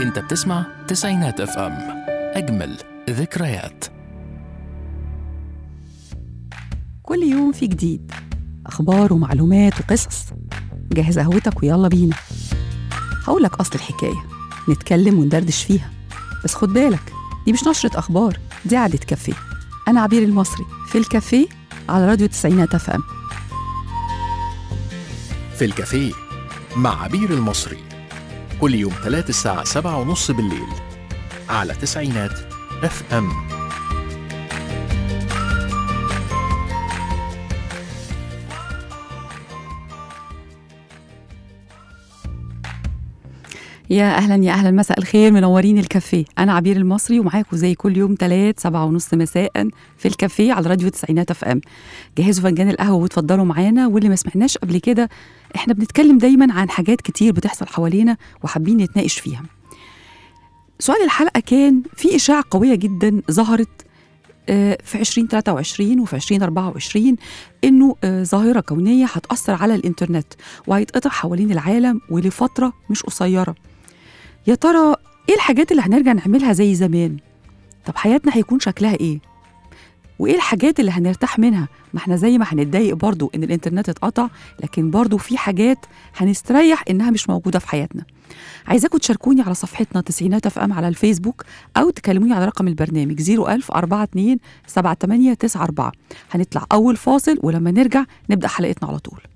انت بتسمع تسعينات اف ام اجمل ذكريات كل يوم في جديد أخبار ومعلومات وقصص جهز قهوتك ويلا بينا هقولك أصل الحكاية نتكلم وندردش فيها بس خد بالك دي مش نشرة أخبار دي قعدة كافيه أنا عبير المصري في الكافيه على راديو تسعينات اف ام في الكافيه مع عبير المصري كل يوم ثلاث الساعة سبعة ونص بالليل على تسعينات اف ام يا اهلا يا اهلا مساء الخير منورين الكافيه انا عبير المصري ومعاكم زي كل يوم تلات سبعة ونص مساء في الكافيه على راديو تسعينات اف ام جهزوا فنجان القهوه واتفضلوا معانا واللي ما سمعناش قبل كده احنا بنتكلم دايما عن حاجات كتير بتحصل حوالينا وحابين نتناقش فيها سؤال الحلقه كان في اشاعه قويه جدا ظهرت آه، في 2023 وفي 2024 انه آه، ظاهره كونيه هتاثر على الانترنت وهيتقطع حوالين العالم ولفتره مش قصيره يا ترى ايه الحاجات اللي هنرجع نعملها زي زمان طب حياتنا هيكون شكلها ايه وايه الحاجات اللي هنرتاح منها ما احنا زي ما هنتضايق برضو ان الانترنت اتقطع لكن برضو في حاجات هنستريح انها مش موجوده في حياتنا عايزاكم تشاركوني على صفحتنا تسعينات اف ام على الفيسبوك او تكلموني على رقم البرنامج 01000 42 7894 هنطلع اول فاصل ولما نرجع نبدا حلقتنا على طول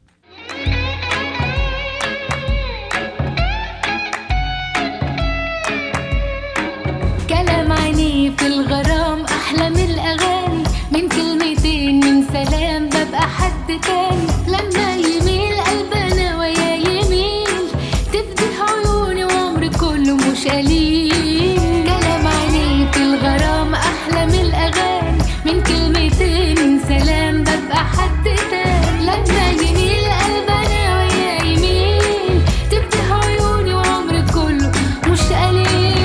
كلام عينيه في الغرام احلى من الاغاني من كلمتين من سلام ببقى حد تاني لما يميل قلبنا ويا يميل تفتح عيوني وعمري كله مش قليل كلام عينيه في الغرام احلى من الاغاني من كلمتين من سلام ببقى حد تاني لما يميل قلبنا ويا يميل تفتح عيوني وعمري كله مش قليل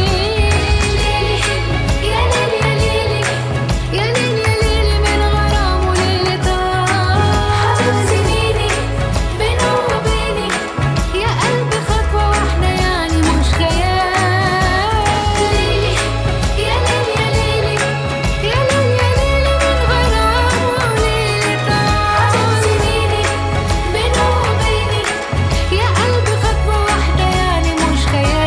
يا ليل يا ليلي يا ليل يا ليلي من غرام وليلة طار حبيب سنيني بينه وبيني يا قلبي خطوة واحدة يعني مش خيال ليلي يا ليل يا ليلي يا ليل يا ليلي من غرام وليلة طار حبيب سنيني بينه وبيني يا قلبي خطوة واحدة يعني مش خيال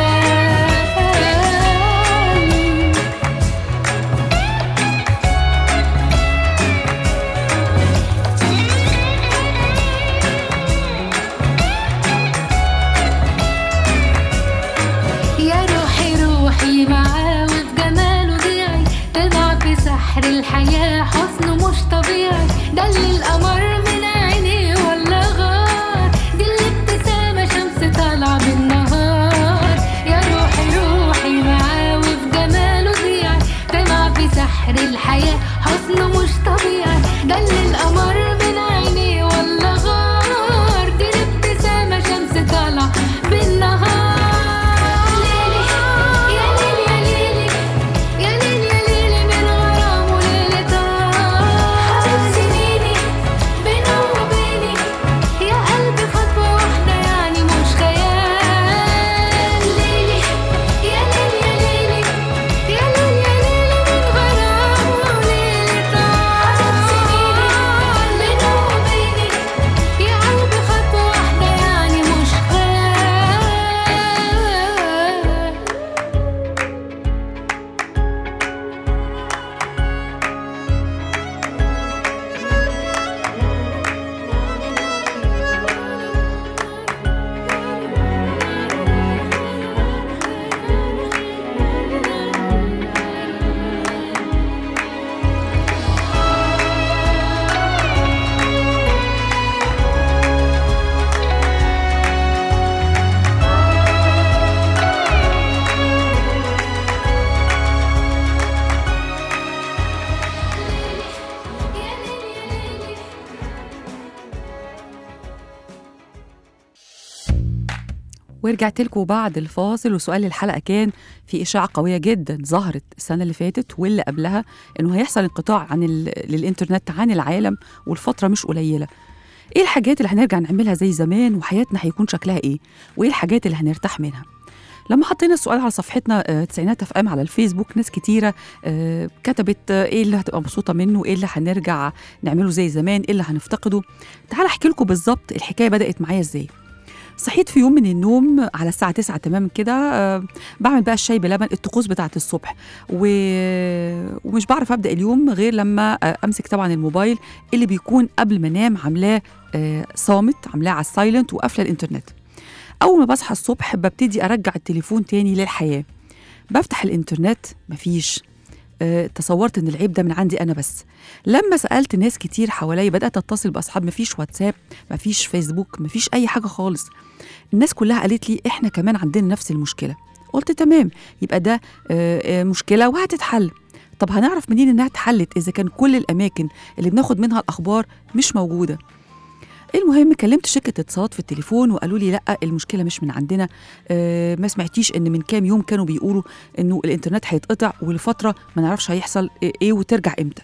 يا روحي روحي معاه وفي جماله ضيعي تضع في سحر الحياة حسنه مش طبيعي ده اللي القمر من عينيه ولا غار دي الابتسامة شمس طالعة بالنهار يا روحي روحي معاه وفي جماله ضيعي تضع في سحر الحياة حسنه مش طبيعي ده اللي القمر من عينيه ولا غار دي الابتسامة شمس طالعة بالنهار ليلي يا ليل يا ليلي يا ليل يا ليلي من غرام وليلة طار حبيب سنيني بينه وبيني يا قلبي خطوة واحدة يعني مش خيال ليلي يا ليل يا ليلي يا ليل يا ليلي من غرام وليلة طار حبيب سنيني بينه وبيني يا قلبي خطوة واحدة يعني مش خيال ورجعت لكم بعد الفاصل وسؤال الحلقه كان في اشاعه قويه جدا ظهرت السنه اللي فاتت واللي قبلها انه هيحصل انقطاع عن ال... للانترنت عن العالم والفتره مش قليله ايه الحاجات اللي هنرجع نعملها زي زمان وحياتنا هيكون شكلها ايه وايه الحاجات اللي هنرتاح منها لما حطينا السؤال على صفحتنا آه، تسعينات اف ام على الفيسبوك ناس كتيره آه، كتبت آه، ايه اللي هتبقى مبسوطه منه ايه اللي هنرجع نعمله زي زمان ايه اللي هنفتقده تعال احكي لكم بالظبط الحكايه بدات معايا ازاي صحيت في يوم من النوم على الساعة 9 تماما كده آه، بعمل بقى الشاي بلبن الطقوس بتاعة الصبح و... ومش بعرف أبدأ اليوم غير لما آه، أمسك طبعا الموبايل اللي بيكون قبل ما أنام عاملاه آه، صامت عاملاه على السايلنت وقافلة الإنترنت أول ما بصحى الصبح ببتدي أرجع التليفون تاني للحياة بفتح الإنترنت مفيش آه، تصورت ان العيب ده من عندي انا بس لما سالت ناس كتير حواليا بدات اتصل باصحاب مفيش واتساب مفيش فيسبوك مفيش اي حاجه خالص الناس كلها قالت لي احنا كمان عندنا نفس المشكله قلت تمام يبقى ده آه، آه، مشكله وهتتحل طب هنعرف منين انها اتحلت اذا كان كل الاماكن اللي بناخد منها الاخبار مش موجوده المهم كلمت شركه اتصالات في التليفون وقالوا لي لا المشكله مش من عندنا آه، ما سمعتيش ان من كام يوم كانوا بيقولوا انه الانترنت هيتقطع ولفتره ما نعرفش هيحصل ايه وترجع امتى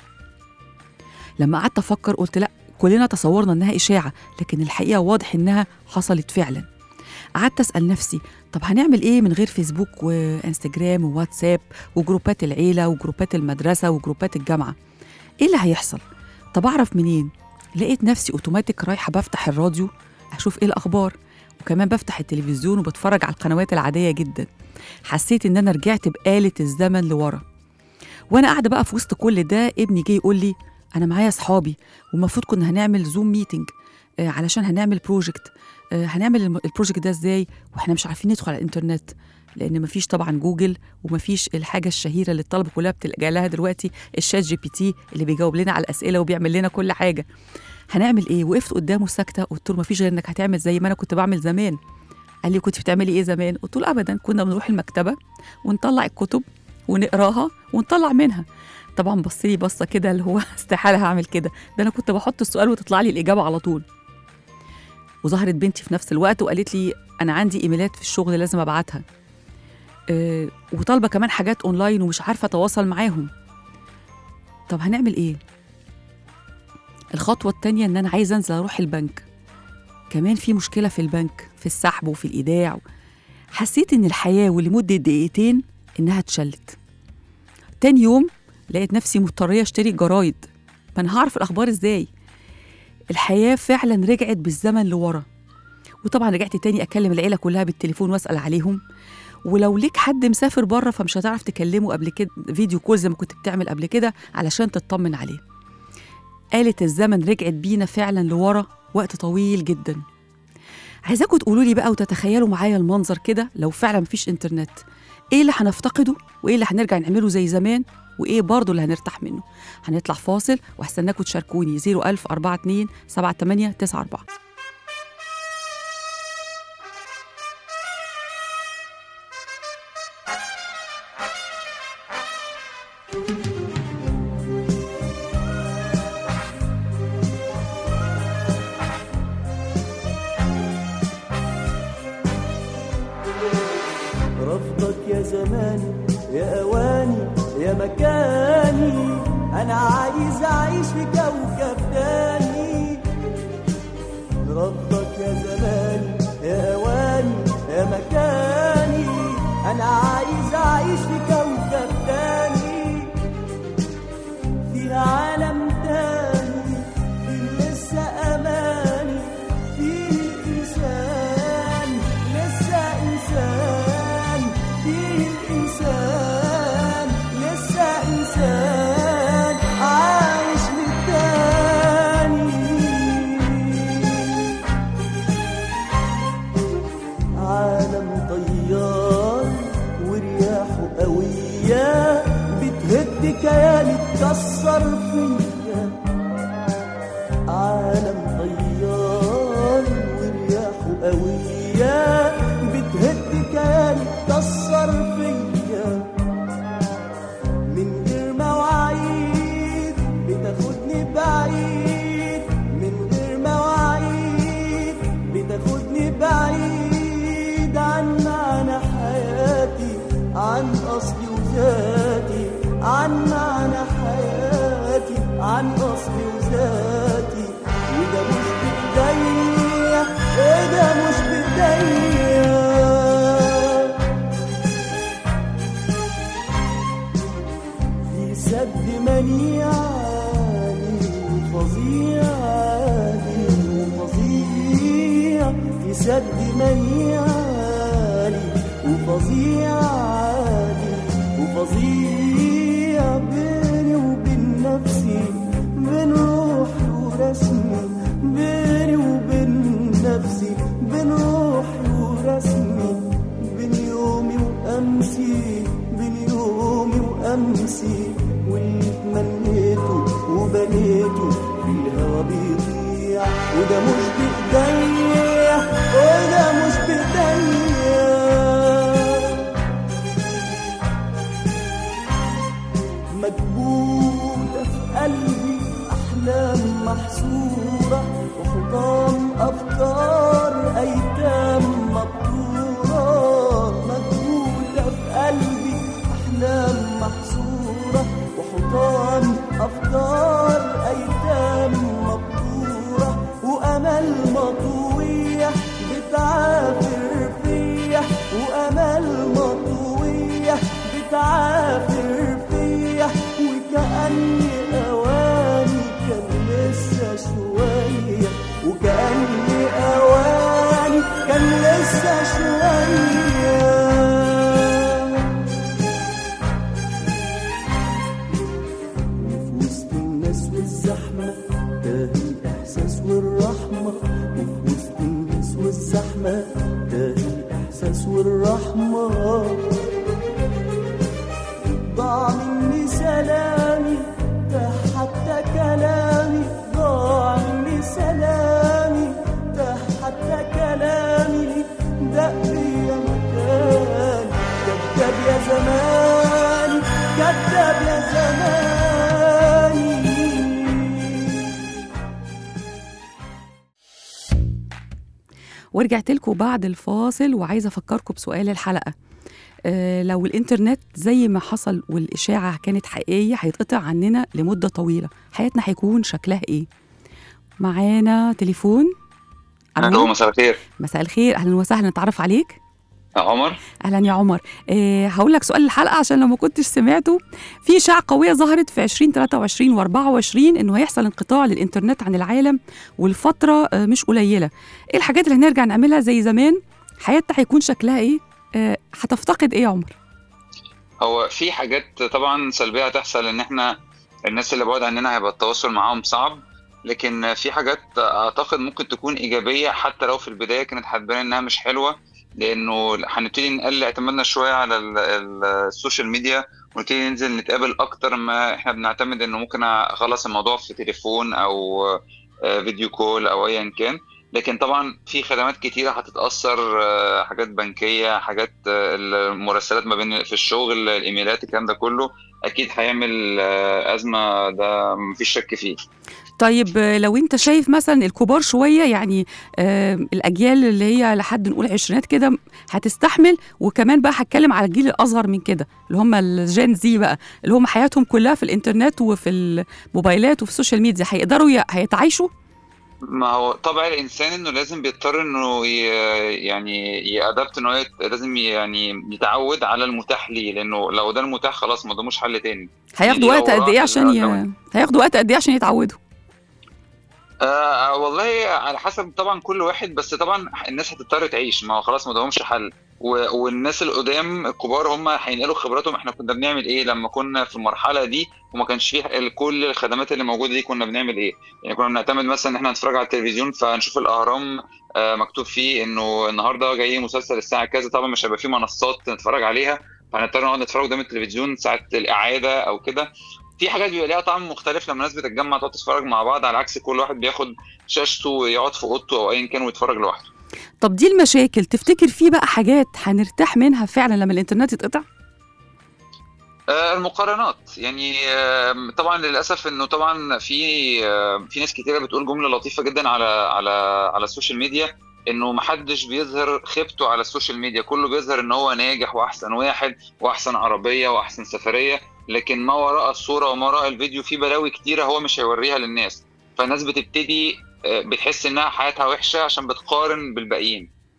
لما قعدت افكر قلت لا كلنا تصورنا انها اشاعه لكن الحقيقه واضح انها حصلت فعلا قعدت اسال نفسي طب هنعمل ايه من غير فيسبوك وانستجرام وواتساب وجروبات العيله وجروبات المدرسه وجروبات الجامعه ايه اللي هيحصل طب اعرف منين لقيت نفسي اوتوماتيك رايحه بفتح الراديو اشوف ايه الاخبار وكمان بفتح التلفزيون وبتفرج على القنوات العاديه جدا حسيت ان انا رجعت بآلة الزمن لورا وانا قاعده بقى في وسط كل ده ابني جه يقول لي انا معايا اصحابي والمفروض كنا هنعمل زوم ميتنج آه علشان هنعمل بروجكت آه هنعمل الم- البروجكت ده ازاي واحنا مش عارفين ندخل على الانترنت لان مفيش طبعا جوجل ومفيش الحاجه الشهيره اللي الطلبه كلها بتلجا لها دلوقتي الشات جي بي تي اللي بيجاوب لنا على الاسئله وبيعمل لنا كل حاجه هنعمل ايه وقفت قدامه ساكته قلت له مفيش غير انك هتعمل زي ما انا كنت بعمل زمان قال لي كنت بتعملي ايه زمان قلت له ابدا كنا بنروح المكتبه ونطلع الكتب ونقراها ونطلع منها طبعا بص لي بصه كده اللي هو استحاله هعمل كده ده انا كنت بحط السؤال وتطلع لي الاجابه على طول وظهرت بنتي في نفس الوقت وقالت لي انا عندي ايميلات في الشغل لازم ابعتها أه وطالبه كمان حاجات اونلاين ومش عارفه اتواصل معاهم طب هنعمل ايه الخطوه التانية ان انا عايزه انزل اروح البنك كمان في مشكله في البنك في السحب وفي الايداع حسيت ان الحياه ولمده دقيقتين انها اتشلت تاني يوم لقيت نفسي مضطريه اشتري جرايد ما انا هعرف الاخبار ازاي الحياه فعلا رجعت بالزمن لورا وطبعا رجعت تاني اكلم العيله كلها بالتليفون واسال عليهم ولو ليك حد مسافر بره فمش هتعرف تكلمه قبل كده فيديو كول زي ما كنت بتعمل قبل كده علشان تطمن عليه آلة الزمن رجعت بينا فعلا لورا وقت طويل جدا عايزاكم تقولوا لي بقى وتتخيلوا معايا المنظر كده لو فعلا مفيش انترنت ايه اللي هنفتقده وايه اللي هنرجع نعمله زي زمان وايه برضه اللي هنرتاح منه هنطلع فاصل وهستناكم تشاركوني 01000 42 78 94 رفضك يا زماني يا اواني يا مكاني انا عايز اعيش في كوكب تاني رفضك يا زماني يا اواني يا مكاني انا عايز اعيش في كوكب تاني في عالم تاني في لسه اماني فيه الانسان لسه انسان فيه الانسان لسه انسان عايش للتاني عالم طيار ورياحه قوية بتهد كياني تكسر فيا عالم طيار ورياحه قوية بتهد كياني تكسر فيا من غير مواعيد بتاخدني بعيد من غير مواعيد بتاخدني بعيد عن معنى حياتي عن أصلي وذاتي عن معنى حياتي مية في سد ميالي وفظيع عالي وفظيع بيني وبين نفسي بين روحي ورسمي بيني وبين نفسي بين روحي ورسمي بين يومي وأمسي بين يومي وأمسي واللي تمنيته وبنيته في الهوا بيضيع وده مش بإيديا وده مش بإيديا مكبوتة في قلبي أحلام محصورة وحطام أفكار أيتام مبتورة مكبوتة في قلبي أحلام محصورة وحطام أفكار أيتام مبتورة وأمل مطوية بتعافر فيا وأمل مطوية بتعافر فيا وكأني أواني كان لسه شوية وكأني أواني كان لسه شوية وفي وسط الناس والزحمة تاه الإحساس والرحمة وفي وسط الناس والزحمة تاه الإحساس والرحمة ضاع مني سلامي تاه حتى كلامي ضاع مني سلامي تاه حتى كلامي دق يا مكان كذاب يا زماني كذاب يا زماني ورجعت لكم بعد الفاصل وعايزه افكركم بسؤال الحلقه آه لو الانترنت زي ما حصل والاشاعه كانت حقيقيه هيتقطع عننا لمده طويله حياتنا هيكون شكلها ايه معانا تليفون الو مساء الخير مساء الخير اهلا وسهلا نتعرف عليك يا عمر اهلا يا عمر آه هقول لك سؤال الحلقه عشان لو ما كنتش سمعته في اشاعه قويه ظهرت في 2023 و24 انه هيحصل انقطاع للانترنت عن العالم والفتره آه مش قليله ايه الحاجات اللي هنرجع نعملها زي زمان حياتنا هيكون شكلها ايه آه هتفتقد ايه يا عمر هو في حاجات طبعا سلبيه هتحصل ان احنا الناس اللي بعد عننا هيبقى التواصل معاهم صعب لكن في حاجات اعتقد ممكن تكون ايجابيه حتى لو في البدايه كانت هتبان انها مش حلوه لانه هنبتدي نقلل اعتمادنا شويه على ال- ال- السوشيال ميديا ونبتدي ننزل نتقابل اكتر ما احنا بنعتمد انه ممكن اخلص الموضوع في تليفون او آه، فيديو كول او ايا كان لكن طبعا في خدمات كتيره هتتاثر آه، حاجات بنكيه حاجات آه، المراسلات ما بين في الشغل الايميلات الكلام ده كله اكيد هيعمل آه، ازمه ده مفيش شك فيه طيب آه، لو انت شايف مثلا الكبار شويه يعني آه الاجيال اللي هي لحد نقول عشرينات كده هتستحمل وكمان بقى هتكلم على الجيل الاصغر من كده اللي هم الجين زي بقى اللي هم حياتهم كلها في الانترنت وفي الموبايلات وفي السوشيال ميديا هيقدروا ي- هيتعايشوا ما هو طبع الانسان انه لازم بيضطر انه ي- يعني يادبت انه يت- لازم يعني يتعود على المتاح ليه لانه لو ده المتاح خلاص ما قداموش حل تاني هياخدوا دي وقت لو قد ايه راح عشان ي... الأولوية. هياخدوا وقت قد ايه عشان يتعودوا آه والله على حسب طبعا كل واحد بس طبعا الناس هتضطر تعيش ما هو خلاص ما قدامهمش حل و- والناس القدام الكبار هم هينقلوا خبراتهم احنا كنا بنعمل ايه لما كنا في المرحله دي وما كانش فيه ال- كل الخدمات اللي موجوده دي كنا بنعمل ايه يعني كنا بنعتمد مثلا ان احنا نتفرج على التلفزيون فنشوف الاهرام آه مكتوب فيه انه النهارده جاي مسلسل الساعه كذا طبعا مش هيبقى فيه منصات نتفرج عليها فهنضطر نقعد نتفرج قدام التلفزيون ساعه الاعاده او كده في حاجات بيبقى ليها طعم مختلف لما الناس بتتجمع تقعد تتفرج مع بعض على عكس كل واحد بياخد شاشته ويقعد في اوضته او ايا كان ويتفرج لوحده طب دي المشاكل تفتكر في بقى حاجات هنرتاح منها فعلا لما الانترنت يتقطع آه، المقارنات يعني آه، طبعا للاسف انه طبعا في آه، في ناس كتيره بتقول جمله لطيفه جدا على على على السوشيال ميديا انه محدش بيظهر خيبته على السوشيال ميديا كله بيظهر ان هو ناجح واحسن واحد واحسن عربيه واحسن سفريه لكن ما وراء الصوره وما وراء الفيديو في بلاوي كتيره هو مش هيوريها للناس فالناس بتبتدي آه، بتحس انها حياتها وحشه عشان بتقارن بالباقيين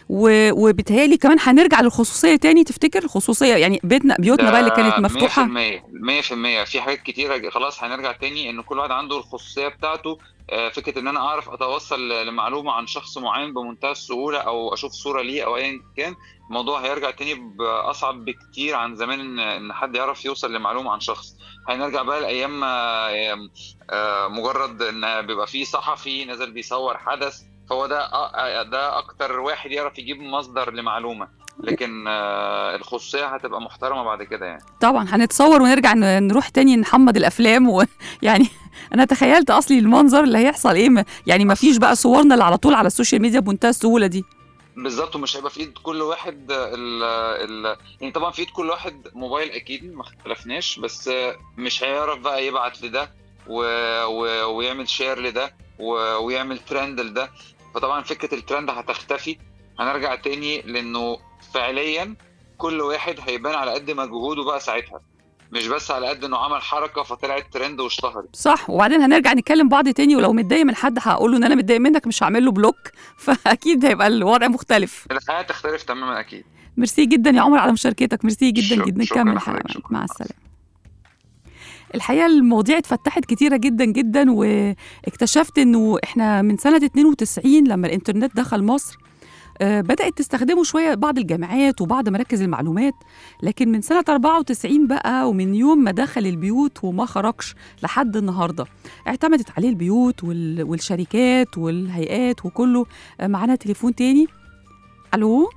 و- وبيتهيألي كمان هنرجع للخصوصيه تاني تفتكر الخصوصيه يعني بيتنا بيوتنا بقى اللي كانت مفتوحه 100% 100% في حاجات كتيره خلاص هنرجع تاني ان كل واحد عنده الخصوصيه بتاعته آه، فكره ان انا اعرف اتوصل لمعلومه عن شخص معين بمنتهى السهوله او اشوف صوره ليه او ايا كان الموضوع هيرجع تاني باصعب بكتير عن زمان ان ان حد يعرف يوصل لمعلومه عن شخص هنرجع بقى لايام آه، آه، مجرد ان بيبقى في صحفي نزل بيصور حدث فهو ده آه، ده اكتر واحد يعرف يجيب مصدر لمعلومه لكن آه، الخصوصيه هتبقى محترمه بعد كده يعني طبعا هنتصور ونرجع ن- نروح تاني نحمض الافلام ويعني انا تخيلت اصلي المنظر اللي هيحصل ايه م- يعني ما فيش بقى صورنا اللي على طول على السوشيال ميديا بمنتهى السهوله دي بالظبط ومش هيبقى في ايد كل واحد ال ال يعني طبعا في ايد كل واحد موبايل اكيد ما اختلفناش بس مش هيعرف بقى يبعت لده و... و... ويعمل شير لده و... ويعمل ترند لده فطبعا فكره الترند هتختفي هنرجع تاني لانه فعليا كل واحد هيبان على قد مجهوده بقى ساعتها مش بس على قد انه عمل حركه فطلعت ترند واشتهرت صح وبعدين هنرجع نتكلم بعض تاني ولو متضايق من حد هقول له ان انا متضايق منك مش هعمل له بلوك فاكيد هيبقى الوضع مختلف الحياه تختلف تماما اكيد ميرسي جدا يا عمر على مشاركتك ميرسي جدا شك- جدا شكراً نكمل لحضرتك، الحلقه شكراً. مع السلامه الحقيقه المواضيع اتفتحت كتيره جدا جدا واكتشفت انه احنا من سنه 92 لما الانترنت دخل مصر آه، بدأت تستخدمه شوية بعض الجامعات وبعض مراكز المعلومات لكن من سنة 94 بقى ومن يوم ما دخل البيوت وما خرجش لحد النهاردة اعتمدت عليه البيوت وال- والشركات والهيئات وكله آه، معانا تليفون تاني ألو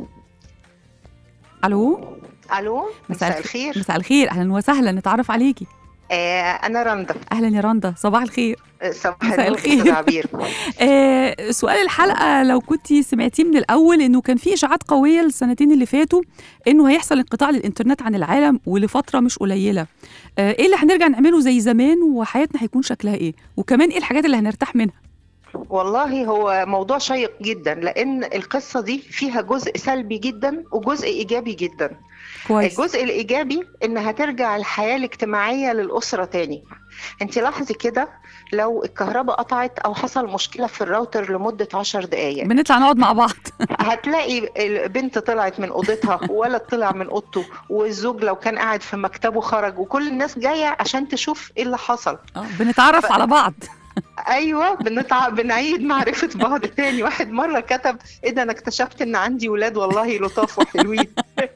ألو الو مساء مساء الخ- الخير مساء الخير أهلا وسهلا نتعرف عليكي آه انا رندا أهلا يا رندا صباح الخير آه، صباح مساء النور الخير. استاذ عبير آه سؤال الحلقة لو كنت سمعتيه من الأول إنه كان في إشاعات قوية السنتين اللي فاتوا إنه هيحصل انقطاع للإنترنت عن العالم ولفترة مش قليلة آه إيه اللي هنرجع نعمله زي زمان وحياتنا هيكون شكلها إيه وكمان إيه الحاجات اللي هنرتاح منها والله هو موضوع شيق جدا لان القصه دي فيها جزء سلبي جدا وجزء ايجابي جدا كويس الجزء الايجابي ان هترجع الحياه الاجتماعيه للاسره تاني انت لاحظي كده لو الكهرباء قطعت او حصل مشكله في الراوتر لمده عشر دقائق بنطلع نقعد مع بعض هتلاقي البنت طلعت من اوضتها وولد طلع من اوضته والزوج لو كان قاعد في مكتبه خرج وكل الناس جايه عشان تشوف ايه اللي حصل آه بنتعرف على بعض ايوه بنتع... بنعيد معرفه بعض تاني واحد مره كتب ايه ده انا اكتشفت ان عندي ولاد والله لطاف وحلوين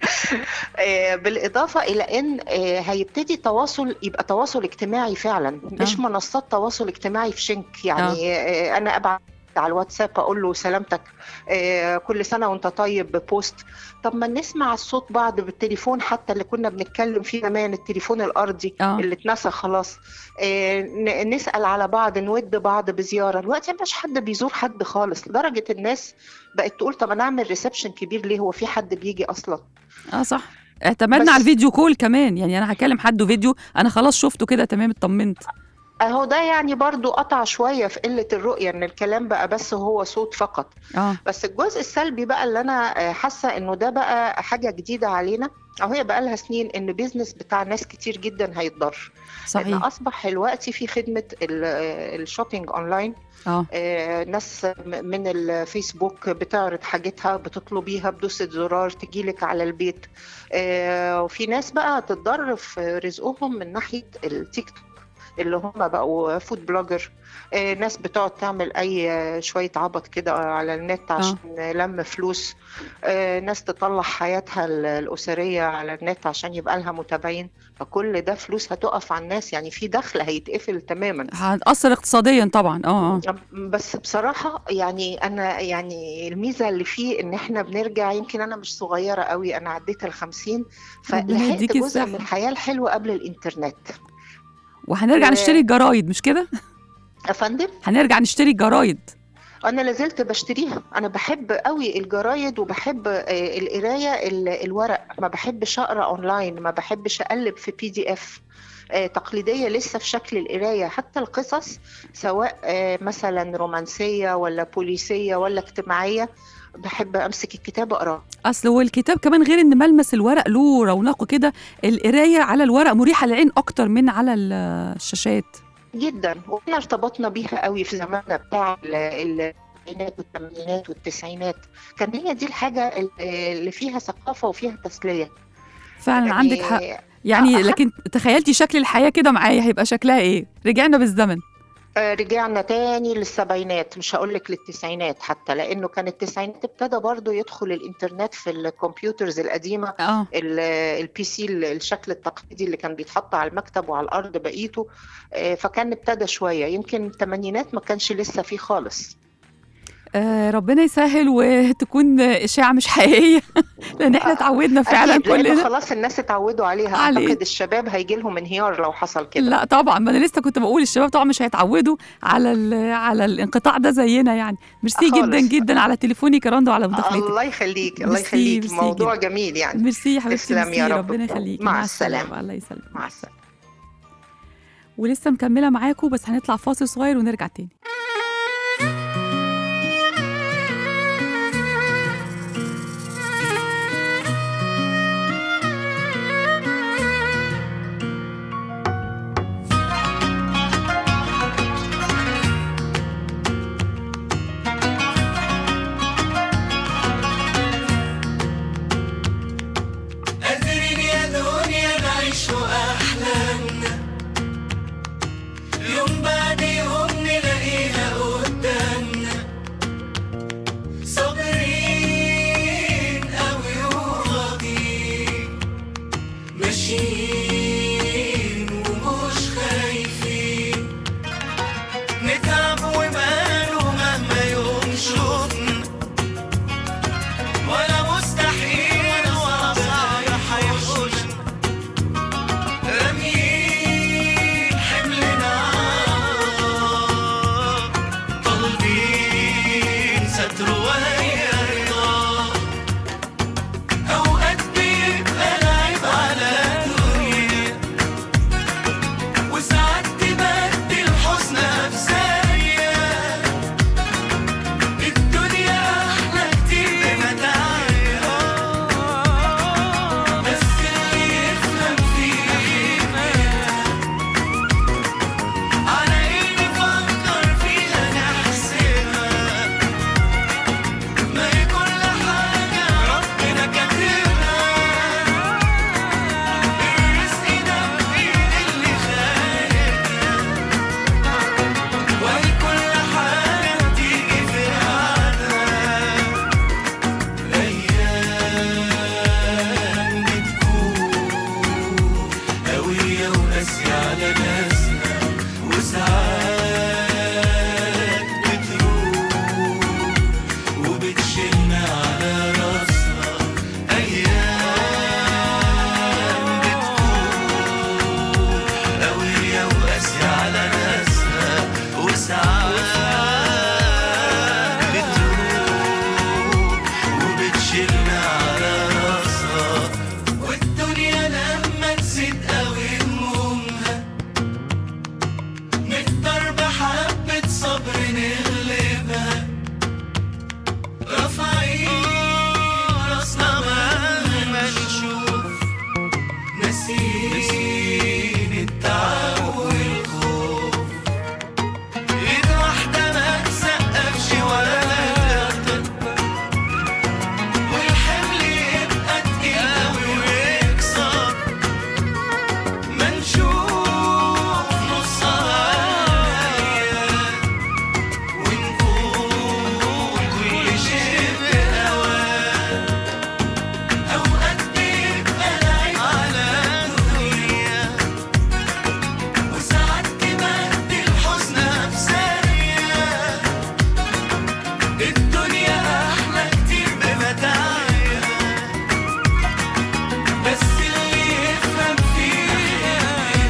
آه، بالاضافه الى ان آه، هيبتدي تواصل يبقى تواصل اجتماعي فعلا مش آه. منصات تواصل اجتماعي في شنك يعني آه، انا ابعت على الواتساب اقول له سلامتك آه، كل سنه وانت طيب ببوست طب ما نسمع الصوت بعض بالتليفون حتى اللي كنا بنتكلم فيه زمان التليفون الارضي آه. اللي اتنسى خلاص آه، ن- نسال على بعض نود بعض بزياره دلوقتي مبقاش حد بيزور حد خالص لدرجه الناس بقت تقول طب انا اعمل ريسبشن كبير ليه هو في حد بيجي اصلا آه صح اعتمدنا بس- على الفيديو كول كمان يعني أنا هكلم حد فيديو أنا خلاص شفته كده تمام اطمنت اهو ده يعني برضو قطع شويه في قله الرؤيه ان الكلام بقى بس هو صوت فقط آه بس الجزء السلبي بقى اللي انا آه، حاسه انه ده بقى حاجه جديده علينا او هي بقى لها سنين ان بيزنس بتاع ناس كتير جدا هيتضر لان صحيح اصبح دلوقتي في خدمه ال- آه، الشوبينج اونلاين آه آه، ناس م- من الفيسبوك بتعرض حاجتها بتطلبيها بدوسة زرار تجيلك على البيت آه، وفي ناس بقى تتضر في رزقهم من ناحية التيك توك اللي هم بقوا فود بلوجر آه، ناس بتقعد تعمل اي آه، شويه عبط كده على النت عشان لم فلوس آه، ناس تطلع حياتها ال- الاسريه على النت عشان يبقى لها متابعين فكل ده فلوس هتقف على الناس يعني في دخل هيتقفل تماما هتأثر اقتصاديا طبعا اه اه بس بصراحة يعني أنا يعني الميزة اللي فيه إن إحنا بنرجع يمكن أنا مش صغيرة قوي أنا عديت الخمسين ربنا فلحقت يديكي جزء الصحة. من الحياة الحلوة قبل الإنترنت وهنرجع و- نشتري الجرايد مش كده؟ يا فندم هنرجع نشتري الجرايد أنا لازلت بشتريها أنا بحب قوي الجرايد وبحب آه، القراية ال- الورق ما بحبش أقرأ أونلاين ما بحبش أقلب في بي دي إف تقليدية لسه في شكل القراية حتى القصص سواء آه، مثلا رومانسية ولا بوليسية ولا اجتماعية بحب أمسك الكتاب أقرأ اصل هو الكتاب كمان غير ان ملمس الورق له رونقه كده القرايه على الورق مريحه للعين اكتر من على ال- الشاشات جدا واحنا ارتبطنا بيها قوي في زماننا بتاع ال- ال- السبعينات والثمانينات والتسعينات كان هي دي الحاجه اللي فيها ثقافه وفيها تسليه فعلا يعني عندك حق يعني آه، لكن تخيلتي شكل الحياه كده معايا هيبقى شكلها ايه رجعنا بالزمن آه، رجعنا تاني للسبعينات مش هقول لك للتسعينات حتى لانه كان التسعينات ابتدى برضو يدخل الانترنت في الكمبيوترز القديمه اه ال- البي سي ال- الشكل التقليدي اللي كان بيتحط على المكتب وعلى الارض بقيته آه، فكان ابتدى شويه يمكن الثمانينات ما كانش لسه فيه خالص آه، ربنا يسهل وتكون اشاعه مش حقيقيه لان احنا آه، اتعودنا فعلا أكيد لأنه كلنا خلاص الناس اتعودوا عليها عليه. اعتقد الشباب هيجي لهم انهيار لو حصل كده لا طبعا ما انا لسه كنت بقول الشباب طبعا مش هيتعودوا على ال- على الانقطاع ده زينا يعني ميرسي خالص. جدا جدا على تليفونك يا رندا وعلى مداخلتك الله يخليك الله ميرسي- يخليك ميرسي موضوع جدا. جميل يعني ميرسي يا حبيبتي تسلم ميرسي يا رب. ربنا يخليك مع السلامة. الله يسلمك مع السلامه ولسه مكمله معاكم بس هنطلع فاصل صغير ونرجع تاني قادرين يا دنيا نعيش أحلامنا يوم بعد يوم نلاقيها قدامنا صابرين أوي وراضيين ماشيين ومش خايفين نتعب وماله مهما يوم شوفنا ولا مستحيل ولا صعب هيحوشنا راميين حملنا طالبين ستر وهي رضا أوقات بيبقى العيب على الدنيا وساعات تبدل حزنها بثانية الدنيا أحلى كتير بمتاعها بس اللي يفهم فيها على إيه نفكر فيها نحسبها ما هي كل حاجة ربنا كاتبها الرزق ده بإيد اللي خالقها وهي كل حاجة بتيجي في ميعادها أيام بتكون قوية وقاسية على ناسنا وساعات بتروح وبتشيلنا على راسنا أيام بتكون قوية وقاسية على ناسنا وساعات بتروح وبتشيلنا على راسها والدنيا لما تزيد قوي همومها نقدر بحبة صبر نغلبها رافعين راسنا مهما نشوف ناسين التعب والخوف ايد واحدة ما تسقفش ولا تكتر والحمل يبقى تقيل أوي ويكسر ما نشوف نصها ونقول كل شيء بأوان أوقات بيبقى العيب على الدنيا وساعات تبدل حزنها بثانية الدنيا أحلى كتير بمتاعها بس اللي يفهم فيها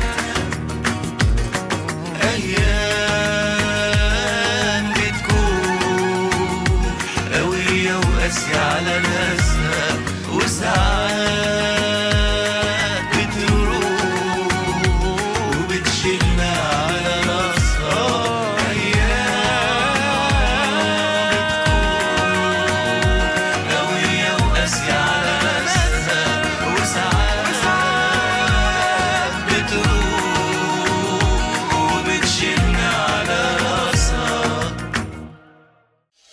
أيام بتكون قوية وقاسية على ناسها وساعات بتروح وبتشيلنا على راسها أيام بتكون قوية وقاسية على ناسها وساعات بتروح وبتشيلنا على راسها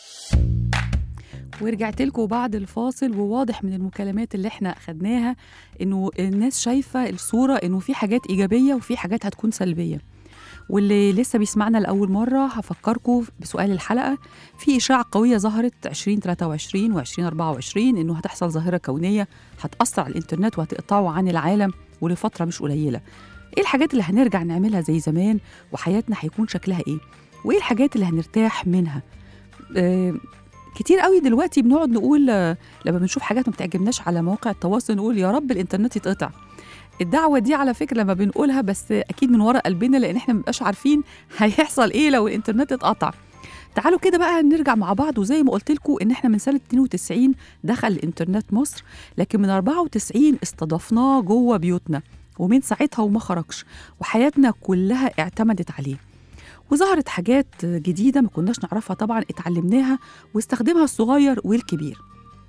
ورجعت لكم بعد الفاصل وواضح من المكالمات اللي احنا اخدناها انه الناس شايفه الصوره انه في حاجات ايجابيه وفي حاجات هتكون سلبيه واللي لسه بيسمعنا لاول مره هفكركم بسؤال الحلقه في اشاعه قويه ظهرت 2023 و2024 انه هتحصل ظاهره كونيه هتاثر على الانترنت وهتقطعه عن العالم ولفتره مش قليله ايه الحاجات اللي هنرجع نعملها زي زمان وحياتنا هيكون شكلها ايه وايه الحاجات اللي هنرتاح منها آه كتير قوي دلوقتي بنقعد نقول آه، لما بنشوف حاجات ما بتعجبناش على مواقع التواصل نقول يا رب الانترنت يتقطع الدعوة دي على فكرة لما بنقولها بس أكيد من ورا قلبنا لأن إحنا مبقاش عارفين هيحصل إيه لو الإنترنت اتقطع تعالوا كده بقى نرجع مع بعض وزي ما قلت لكم إن إحنا من سنة 92 دخل الإنترنت مصر لكن من 94 استضفناه جوه بيوتنا ومن ساعتها وما خرجش وحياتنا كلها اعتمدت عليه وظهرت حاجات جديدة ما كناش نعرفها طبعا اتعلمناها واستخدمها الصغير والكبير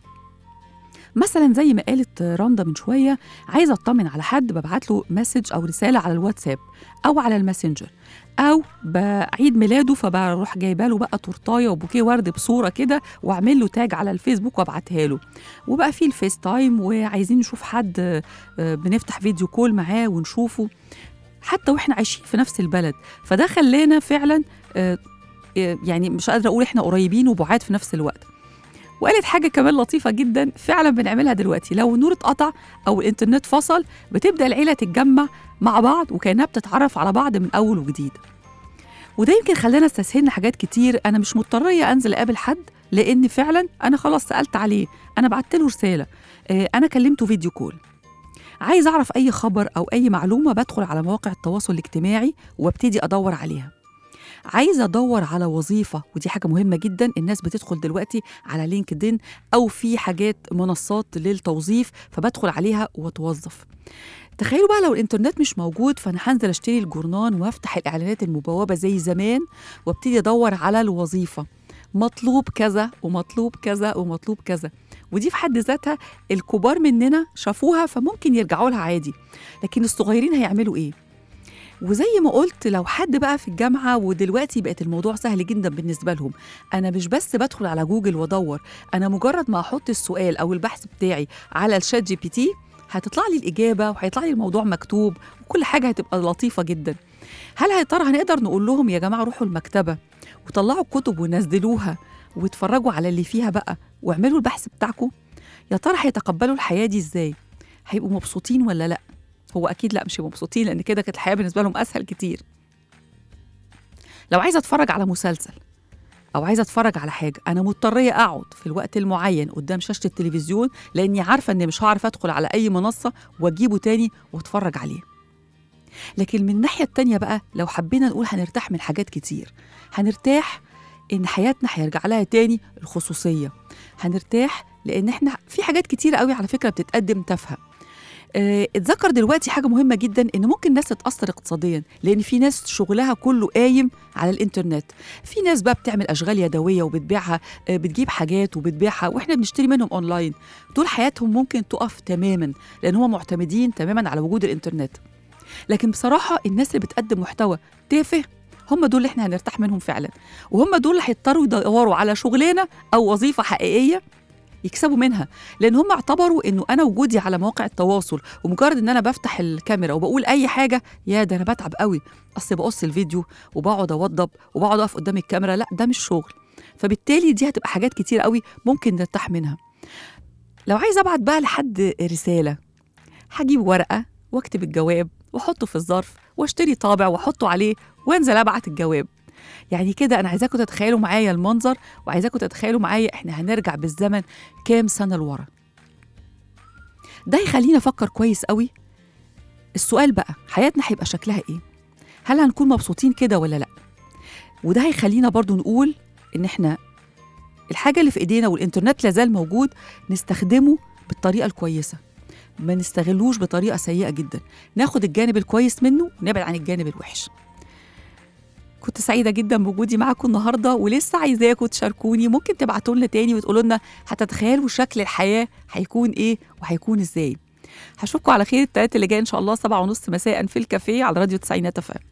مثلا زي ما قالت رندا من شويه عايزه اطمن على حد ببعت له مسج او رساله على الواتساب او على الماسنجر او بعيد ميلاده فبروح جايبه له بقى تورتايه وبوكيه ورد بصوره كده واعمل له تاج على الفيسبوك وابعتها له وبقى في الفيس تايم وعايزين نشوف حد آه، بنفتح فيديو كول معاه ونشوفه حتى واحنا عايشين في نفس البلد فده خلانا فعلا آه، آه، يعني مش قادره اقول احنا قريبين وبعاد في نفس الوقت وقالت حاجة كمان لطيفة جدا فعلا بنعملها دلوقتي لو النور اتقطع أو الإنترنت فصل بتبدأ العيلة تتجمع مع بعض وكأنها بتتعرف على بعض من أول وجديد وده يمكن خلانا استسهلنا حاجات كتير أنا مش مضطرية أنزل أقابل حد لأن فعلا أنا خلاص سألت عليه أنا بعت له رسالة آه، أنا كلمته فيديو كول عايز أعرف أي خبر أو أي معلومة بدخل على مواقع التواصل الاجتماعي وابتدي أدور عليها عايزه ادور على وظيفه ودي حاجه مهمه جدا الناس بتدخل دلوقتي على لينكدين او في حاجات منصات للتوظيف فبدخل عليها واتوظف تخيلوا بقى لو الانترنت مش موجود فانا هنزل اشتري الجورنان وافتح الاعلانات المبوبه زي زمان وابتدي ادور على الوظيفه مطلوب كذا ومطلوب كذا ومطلوب كذا ودي في حد ذاتها الكبار مننا شافوها فممكن يرجعوا لها عادي لكن الصغيرين هيعملوا ايه وزي ما قلت لو حد بقى في الجامعة ودلوقتي بقت الموضوع سهل جدا بالنسبة لهم أنا مش بس بدخل على جوجل وأدور أنا مجرد ما أحط السؤال أو البحث بتاعي على الشات جي بي تي هتطلع لي الإجابة وهيطلع لي الموضوع مكتوب وكل حاجة هتبقى لطيفة جدا هل يا ترى هنقدر نقول لهم يا جماعة روحوا المكتبة وطلعوا الكتب ونزلوها واتفرجوا على اللي فيها بقى واعملوا البحث بتاعكم يا ترى هيتقبلوا الحياة دي ازاي هيبقوا مبسوطين ولا لا هو اكيد لا مش هيبقوا مبسوطين لان كده كانت الحياه بالنسبه لهم اسهل كتير لو عايزه اتفرج على مسلسل او عايزه اتفرج على حاجه انا مضطريه اقعد في الوقت المعين قدام شاشه التلفزيون لاني عارفه اني مش هعرف ادخل على اي منصه واجيبه تاني واتفرج عليه لكن من الناحيه التانيه بقى لو حبينا نقول هنرتاح من حاجات كتير هنرتاح ان حياتنا هيرجع لها تاني الخصوصيه هنرتاح لان احنا في حاجات كتير قوي على فكره بتتقدم تافهه آه، اتذكر دلوقتي حاجه مهمه جدا ان ممكن ناس تتاثر اقتصاديا لان في ناس شغلها كله قايم على الانترنت في ناس بقى بتعمل اشغال يدويه وبتبيعها آه، بتجيب حاجات وبتبيعها واحنا بنشتري منهم اونلاين دول حياتهم ممكن تقف تماما لان هم معتمدين تماما على وجود الانترنت لكن بصراحه الناس اللي بتقدم محتوى تافه هم دول اللي احنا هنرتاح منهم فعلا وهم دول اللي هيضطروا يدوروا على شغلانه او وظيفه حقيقيه يكسبوا منها لان هم اعتبروا انه انا وجودي على مواقع التواصل ومجرد ان انا بفتح الكاميرا وبقول اي حاجه يا ده انا بتعب قوي اصل بقص الفيديو وبقعد اوضب وبقعد اقف قدام الكاميرا لا ده مش شغل فبالتالي دي هتبقى حاجات كتير قوي ممكن نرتاح منها لو عايز ابعت بقى لحد رساله هجيب ورقه واكتب الجواب واحطه في الظرف واشتري طابع واحطه عليه وانزل ابعت الجواب يعني كده انا عايزاكم تتخيلوا معايا المنظر وعايزاكم تتخيلوا معايا احنا هنرجع بالزمن كام سنه لورا ده يخلينا افكر كويس قوي السؤال بقى حياتنا هيبقى شكلها ايه هل هنكون مبسوطين كده ولا لا وده هيخلينا برضو نقول ان احنا الحاجه اللي في ايدينا والانترنت لازال موجود نستخدمه بالطريقه الكويسه ما نستغلوش بطريقه سيئه جدا ناخد الجانب الكويس منه ونبعد عن الجانب الوحش كنت سعيدة جدا بوجودي معاكم النهاردة ولسه عايزاكم تشاركوني ممكن تبعتوا لنا تاني وتقولوا لنا هتتخيلوا شكل الحياة هيكون ايه وهيكون ازاي هشوفكم على خير التلاتة اللي جاي ان شاء الله سبعة ونص مساء في الكافيه على راديو تسعينات اف ام